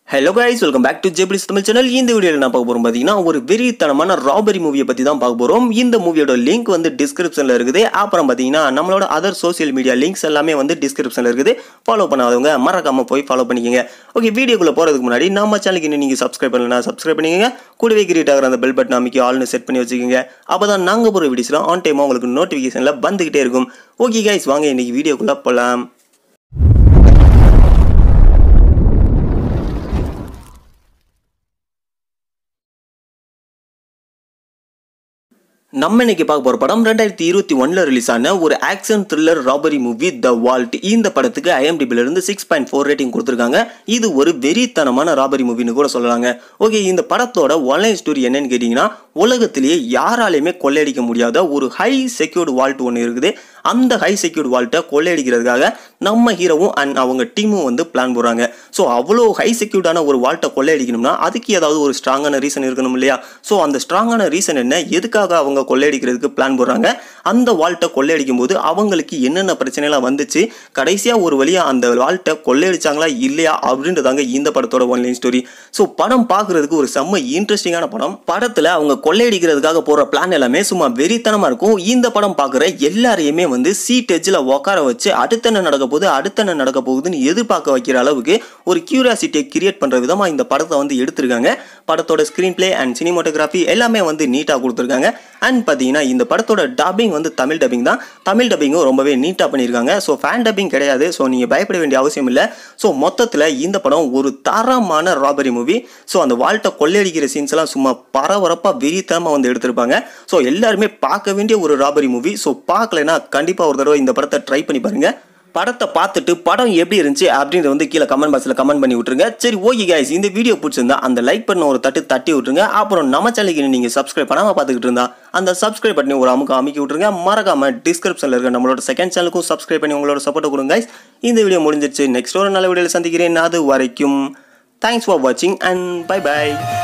Hello guys welcome back to ஜெபிலிஸ் Tamil channel இந்த வீடியோவில் நான் பார்க்க போகிறோம் பார்த்தீங்கன்னா ஒரு வெறித்தனமான ராபரி மூவியை பற்றி தான் பார்க்க போகிறோம் இந்த மூவியோட லிங்க் வந்து டிஸ்கிரிப்ஷனில் இருக்குது அப்புறம் பார்த்தீங்கன்னா நம்மளோட அதர் சோஷியல் மீடியா லிங்க்ஸ் எல்லாமே வந்து டிஸ்கிரிப்ஷனில் இருக்குது ஃபாலோ பண்ணாதவங்க மறக்காம போய் ஃபாலோ பண்ணிக்கோங்க ஓகே வீடியோக்குள்ளே போகிறதுக்கு முன்னாடி நம்ம சேனலுக்கு இன்னும் நீங்கள் சப்ஸ்கிரைப் பண்ணலனா சப்ஸ்கிரைப் பண்ணிக்கோங்க கூடவே கிரியேட் ஆகிற அந்த பெல் பட்டன் அமைக்கி ஆல்னு செட் பண்ணி வச்சுக்கோங்க அப்போ தான் நாங்கள் போகிற வீடியோஸ்லாம் ஆன் டைமாக உங்களுக்கு நோட்டிஃபிகேஷனில் வந்துக்கிட்டே இருக்கும் ஓகே கைஸ் வாங்க இன்னைக்கு வீடியோக்குள்ளே போகலாம் நம்ம இன்னைக்கு பார்க்க போற படம் ரெண்டாயிரத்தி இருபத்தி ஒன்ல ரிலீஸ் ஆன ஒரு action thriller robbery movie the vault இந்த படத்துக்கு ஐஎம்டிபில இருந்து சிக்ஸ் பாயிண்ட் ஃபோர் ரேட்டிங் கொடுத்துருக்காங்க இது ஒரு வெறித்தனமான ராபரி மூவின்னு கூட சொல்லலாங்க ஓகே இந்த படத்தோட ஒன்லைன் ஸ்டோரி என்னன்னு கேட்டீங்கன்னா உலகத்திலேயே யாராலையுமே கொள்ளையடிக்க முடியாத ஒரு ஹை செக்யூர்டு வால்ட் ஒன்று இருக்குது அந்த ஹை செக்யூர்டு வால்ட்டை கொள்ளையடிக்கிறதுக்காக நம்ம ஹீரோவும் அண்ட் அவங்க டீமும் வந்து பிளான் போடுறாங்க ஸோ அவ்வளோ ஹை செக்யூர்டான ஒரு வால்ட்டை கொள்ளையடிக்கணும்னா அதுக்கு ஏதாவது ஒரு ஸ்ட்ராங்கான ரீசன் இருக்கணும் இல்லையா ஸோ அந்த ஸ்ட்ராங்கான ரீசன் என்ன எதுக்காக அவங்க கொள்ளையடிக்கிறதுக்கு பிளான் போடுறாங்க அந்த வால்ட்டை கொள்ளையடிக்கும் போது அவங்களுக்கு என்னென்ன பிரச்சனைலாம் வந்துச்சு கடைசியாக ஒரு வழியாக அந்த வால்ட்டை கொள்ளையடிச்சாங்களா இல்லையா அப்படின்றதாங்க இந்த படத்தோட ஒன்லைன் ஸ்டோரி ஸோ படம் பார்க்குறதுக்கு ஒரு செம்ம இன்ட்ரெஸ்டிங்கான படம் படத்தில் அவங்க கொள்ளையடிக்கிறதுக்காக போகிற பிளான் எல்லாமே சும்மா வெறித்தனமாக இருக்கும் இந்த படம் பார்க்குற எல்லாரையுமே வந்து சீட் எஜ்ஜில் உட்கார வச்சு அடுத்த என்ன நடக்க போகுது அடுத்த என்ன நடக்க போகுதுன்னு எதிர்பார்க்க வைக்கிற அளவுக்கு ஒரு கியூரியாசிட்டியை கிரியேட் பண்ணுற விதமாக இந்த படத்தை வந்து எடுத்திருக்காங்க படத்தோட ஸ்க்ரீன் பிளே அண்ட் சினிமோட்டோகிராஃபி எல்லாமே வந்து நீட்டாக கொடுத்துருக்காங்க அண்ட் பார்த்தீங்கன்னா இந்த படத்தோட டப்பிங் வந்து தமிழ் டப்பிங் தான் தமிழ் டப்பிங்கும் ரொம்பவே நீட்டாக பண்ணியிருக்காங்க ஸோ ஃபேன் டப்பிங் கிடையாது ஸோ நீங்கள் பயப்பட வேண்டிய அவசியம் இல்லை ஸோ மொத்தத்தில் இந்த படம் ஒரு தரமான ராபரி மூவி ஸோ அந்த வாழ்ட்டை கொள்ளையடிக்கிற சீன்ஸ் எல்லாம் சும்மா பரபரப்பாக வெறித்தனமாக வந்து எடுத்திருப்பாங்க ஸோ எல்லாருமே பார்க்க வேண்டிய ஒரு ராபரி மூவி ஸோ பார்க்கலைன்னா கண்டிப்பாக ஒரு தடவை இந்த படத்தை ட்ரை பண்ணி பாருங்கள் படத்தை பார்த்துட்டு படம் எப்படி இருந்துச்சு அப்படின்றத வந்து கீழே கமெண்ட் பாக்ஸில் கமெண்ட் பண்ணி விட்ருங்க சரி ஓகே கைஸ் இந்த வீடியோ பிடிச்சிருந்தா அந்த லைக் பண்ண ஒரு தட்டு தட்டி விட்ருங்க அப்புறம் நம்ம சேனலுக்கு நீங்கள் சப்ஸ்கிரைப் பண்ணாமல் பார்த்துக்கிட்டு இருந்தா அந்த சப்ஸ்கிரைப் பண்ணி ஒரு அமுக்கு அமைக்கி விட்ருங்க மறக்காம டிஸ்கிரிப்ஷனில் இருக்க நம்மளோட செகண்ட் சேனலுக்கும் சப்ஸ்கிரைப் பண்ணி உங்களோட சப்போர்ட்டை கொடுங்க guys. இந்த வீடியோ முடிஞ்சிருச்சு நெக்ஸ்ட் ஒரு நல்ல வீடியோவில் சந்திக்கிறேன் அது வரைக்கும் தேங்க்ஸ் ஃபார் வாட்சிங் அண்ட் பை பை